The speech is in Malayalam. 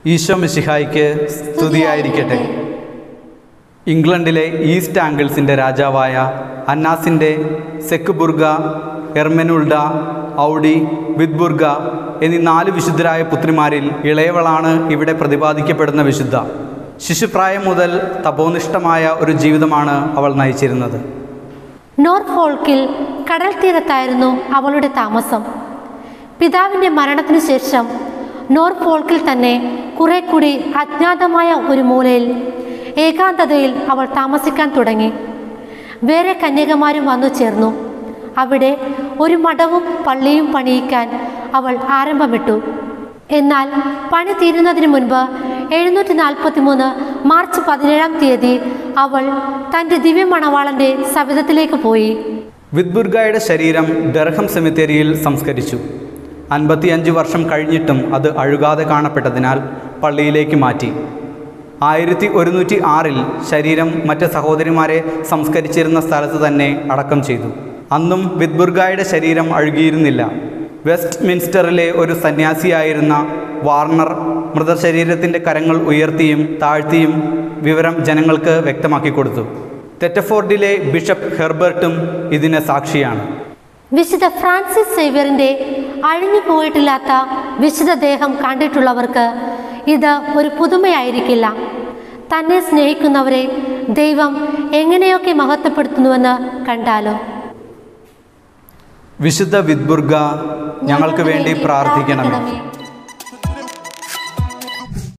ഈശോ മിശിഹായ്ക്ക് സ്തുതിയായിരിക്കട്ടെ ഇംഗ്ലണ്ടിലെ ഈസ്റ്റ് ആംഗിൾസിൻ്റെ രാജാവായ അന്നാസിൻ്റെ സെക്ബുർഗ എർമെനുൾഡ ഔഡി വിദ്ബുർഗ എന്നീ നാല് വിശുദ്ധരായ പുത്രിമാരിൽ ഇളയവളാണ് ഇവിടെ പ്രതിപാദിക്കപ്പെടുന്ന വിശുദ്ധ ശിശുപ്രായം മുതൽ തപോനിഷ്ഠമായ ഒരു ജീവിതമാണ് അവൾ നയിച്ചിരുന്നത് നോർഫോൾക്കിൽ കടൽ തീരത്തായിരുന്നു അവളുടെ താമസം പിതാവിൻ്റെ മരണത്തിനു ശേഷം നോർഫോൾക്കിൽ തന്നെ കുറെ കൂടി അജ്ഞാതമായ ഒരു മൂലയിൽ ഏകാന്തതയിൽ അവൾ താമസിക്കാൻ തുടങ്ങി വേറെ കന്യകമാരും വന്നു ചേർന്നു അവിടെ ഒരു മഠവും പള്ളിയും പണിയിക്കാൻ അവൾ ആരംഭമിട്ടു എന്നാൽ പണി തീരുന്നതിന് മുൻപ് എഴുന്നൂറ്റി നാൽപ്പത്തി മൂന്ന് മാർച്ച് പതിനേഴാം തീയതി അവൾ തൻ്റെ ദിവ്യമണവാളൻ്റെ സവിധത്തിലേക്ക് പോയി വിദ്ബുർഗയുടെ ശരീരം ഡർഹം സെമിത്തേരിയിൽ സംസ്കരിച്ചു അൻപത്തിയഞ്ച് വർഷം കഴിഞ്ഞിട്ടും അത് അഴുകാതെ കാണപ്പെട്ടതിനാൽ പള്ളിയിലേക്ക് മാറ്റി ആയിരത്തി ഒരുന്നൂറ്റി ആറിൽ ശരീരം മറ്റ് സഹോദരിമാരെ സംസ്കരിച്ചിരുന്ന സ്ഥലത്ത് തന്നെ അടക്കം ചെയ്തു അന്നും വിദ്ബുർഗായുടെ ശരീരം അഴുകിയിരുന്നില്ല വെസ്റ്റ് മിൻസ്റ്ററിലെ ഒരു സന്യാസിയായിരുന്ന വാർണർ മൃതശരീരത്തിൻ്റെ കരങ്ങൾ ഉയർത്തിയും താഴ്ത്തിയും വിവരം ജനങ്ങൾക്ക് വ്യക്തമാക്കി കൊടുത്തു തെറ്റഫോർഡിലെ ബിഷപ്പ് ഹെർബർട്ടും ഇതിന് സാക്ഷിയാണ് വിശുദ്ധ ഫ്രാൻസിസ് സേവ്യറിൻ്റെ അഴിഞ്ഞു പോയിട്ടില്ലാത്ത വിശുദ്ധ ദേഹം കണ്ടിട്ടുള്ളവർക്ക് ഇത് ഒരു പുതുമയായിരിക്കില്ല തന്നെ സ്നേഹിക്കുന്നവരെ ദൈവം എങ്ങനെയൊക്കെ മഹത്വപ്പെടുത്തുന്നുവെന്ന് കണ്ടാലോ വിശുദ്ധ വിദ്ബുർഗ ഞങ്ങൾക്ക് വേണ്ടി പ്രാർത്ഥിക്കണമേ